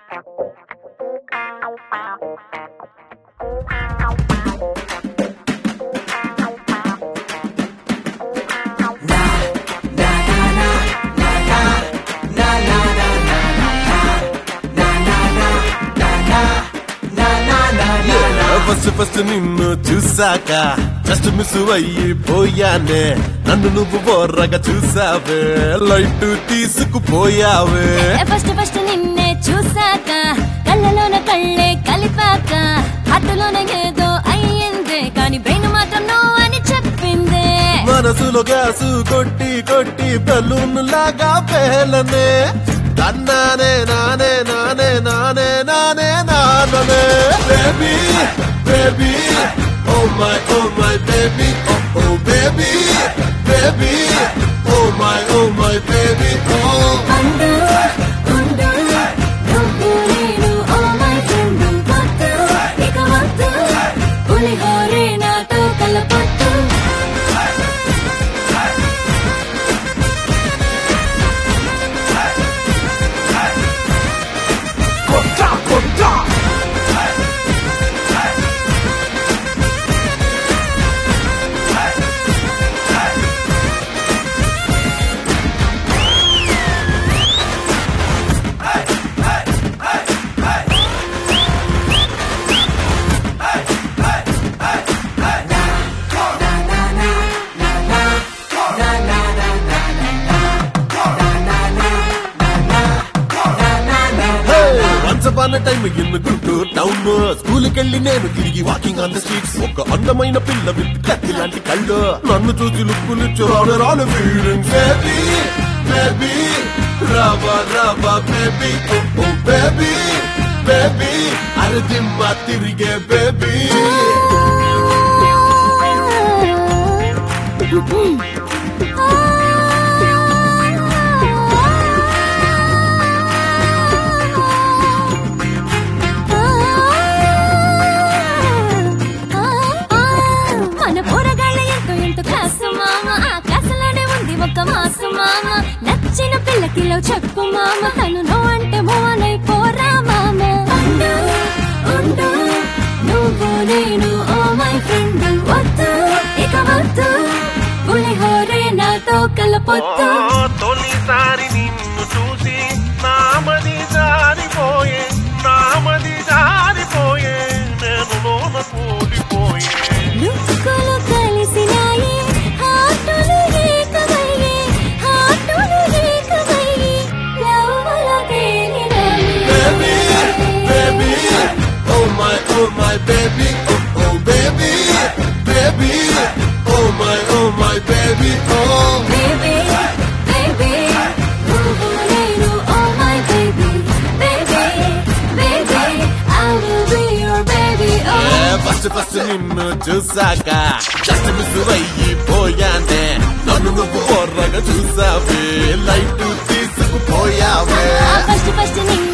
First first నిన్ను చూసాక just miss అయ్యి పోయానే నన్ను నువ్వు బోర్రగా చూసావే లైట్ తీసుకుపోయావే ఫస్ట్ ఫస్ట్ నిన్నే చూసాక కళ్ళలోన కళ్ళే కలిపాక హార్ట్లోన ఏదో అయ్యిందే కానీ బ్రెయిన్ మాత్రం నో అని చెప్పిందే మనసులో గ్యాసు కొట్టి కొట్టి బలూన్ లాగా పేలనే తన్నానే నానే నానే నానే నానే నాననే baby baby oh my oh my baby oh oh baby baby oh my oh my baby oh అండు ఉండు నువ్వు నేను ఓ మై ఫ్రెండ్ వద్దు ఇక వద్దు పులిహోరే నాతో కలపొద్దు once upon time in Guntur town school కెళ్ళి నేను తిరిగి వాకింగ్ ఆన్ ద స్ట్రీట్స్ ఒక అందమైన పిల్ల విత్ కత్తి లాంటి కళ్ళు నన్ను చూసి లుక్కులు రాలు ఫీలింగ్స్ బేబీ బేబీ రావా రావా బేబీ ఓ బేబీ బేబీ అరే దిమ్మ తిరిగే బేబీ మన పోరగాళ్ళ ఎంతో ఎంతో క్లాసు మామ ఆ క్లాసులోనే ఉంది ఒక మాసు మామ నచ్చిన పిల్లకిలో చెప్పు మామ తను నో అంటే మోనై పోరా మామ ఉండు ఉండు నువ్వు నేను ఓ మై ఫ్రెండ్ వద్దు ఇక వద్దు పులిహోరే నాతో కలపొద్దు ఓ తొలిసారి నిన్ను చూసి నామది జారిపోయే నామది జారిపోయే నేను లోన కూలిపోయే లుక్కులు కలిసినాయి హార్టులు ఏకమయ్యే హార్టులు ఏకమయ్యి లవ్వుల తేలినాయి Baby, baby, oh my, oh my baby, oh oh baby, baby, oh my, oh my baby, oh. Baby, baby, నువ్వు నేను, oh my baby. Baby, baby, I will be your baby, oh. First first నిన్ను చూసాక just miss అయ్యి పోయానే నన్ను నువ్వు బొర్రగా చూసావే లైట్ తీసుకుపోయావే ఫస్ట్ ఫస్ట్ నిన్ను